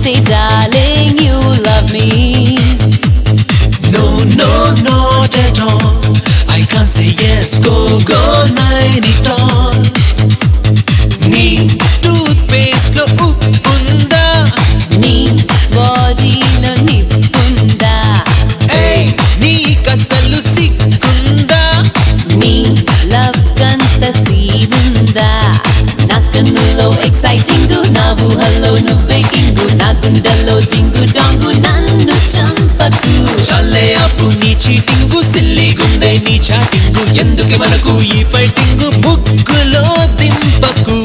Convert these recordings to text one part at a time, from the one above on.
say, darling, you love me. No, no, not at all. I can't say yes, go, go, nine it all. నీ toothpaste లో ఉప్పుందా నీ బాడీలో నిప్పుందా ఏయ్ నీకసలు సిగ్గుందా నీ లవ్ కంత సీనుందా నా కన్నులో ఎక్సైటింగ్ నా ఊహల్లో నువ్వే కింగు నా గుండెల్లో జింగు డాంగు నన్ను చంపకు చల్లే అప్పు నీ చీటింగు సిల్లిగుందే నీ చాటింగు ఎందుకే మనకు ఈ ఫైటింగు ముగ్గులో దింపకు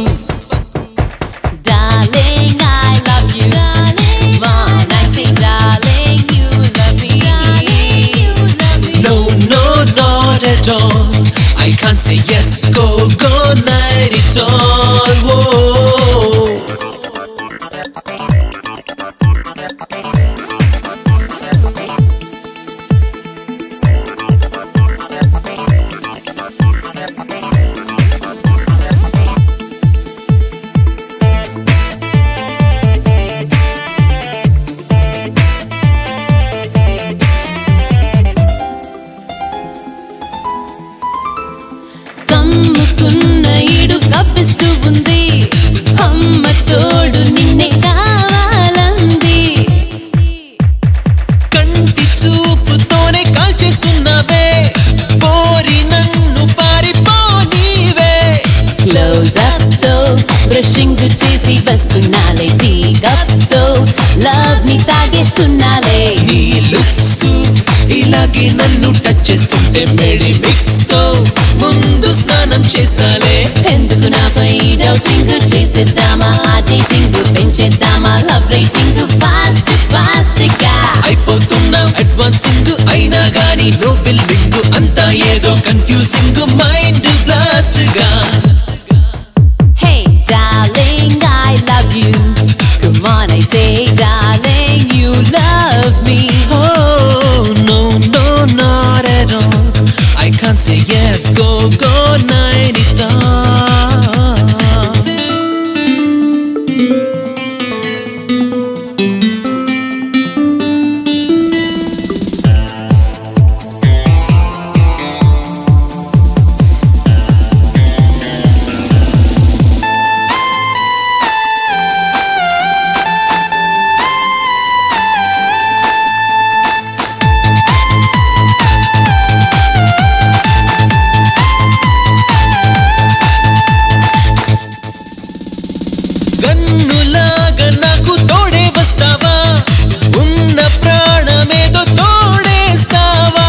Darling, I love you. Come on, I say, darling, you love me. No, no, not at all. I can't say yes, go, go, night it all. Whoa. కమ్ముకున్న ఈడు కప్పిస్తూ ఉంది అమ్మ తోడు నిన్నే కావాలంది కంటి చూపుతోనే కాల్చేస్తున్నావే పోరి నన్ను పారిపోనీవే క్లోజ్ అప్ తో బ్రషింగ్ చేసి వస్తున్నాలే టీ కప్ తో లవ్ ని తాగేస్తున్నాలే నీ లుక్స్ ఇలాగే నన్ను టచ్ చేస్తుంటే మెడి మిక్స్ తో ముందు స్నానం చేస్తాలే ఎందుకు నాపై డౌటింగ్ చేసేద్దామా ఆ డేటింగ్ పెంచేద్దామా లవ్ రేటింగ్ ఫాస్ట్ ఫాస్ట్ గా అయిపోతున్నా అడ్వాన్సింగ్ అయినా గానీ నో బిల్డింగ్ అంతా ఏదో కన్ఫ్యూజింగ్ మైండ్ బ్లాస్ట్ గా Hey, darling, I love you. Come on, I say, darling, you love me. Oh, no, no, not at all. I can't say yes, go, go, night it all. గన్నులాగా నాకు తోడే వస్తావా ఉన్న ప్రాణమేదో తోడేస్తావా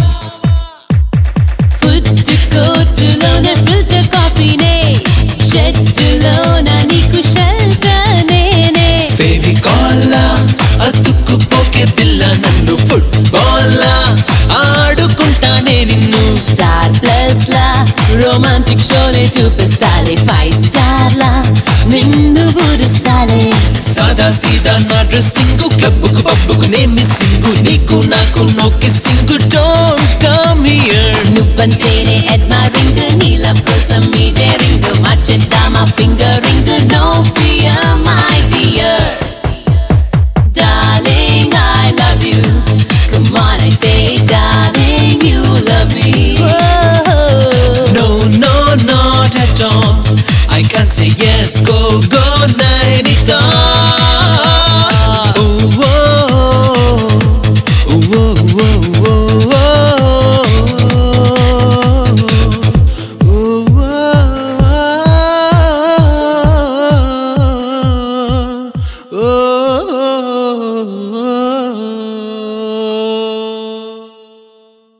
food కోర్టులోన filter కాఫీనే షెడ్డులోన నీకు shelter నేనే ఫెవికాల్లా అతుక్కుపోకే పిల్ల నన్ను ఫుట్బాల్లా ఆడుకుంటానే నిన్ను స్టార్ ప్లస్ లా రొమాంటిక్ షోనే చూపిస్తాలే ఫైవ్ స్టార్ లా నిన్ను ఊరుస్తాలే సాదా సీదా నా డ్రెస్సింగ్ క్లబ్బుకు పబ్బుకు నే మిస్సింగ్ నీకు నాకు no kissing don't come here నువ్వంటేనే అడ్మైరింగ్ నీ లవ్ కోసం మీ డేరింగ్ మార్చేద్దామా ఫింగరింగ్ నో ఫియర్ మై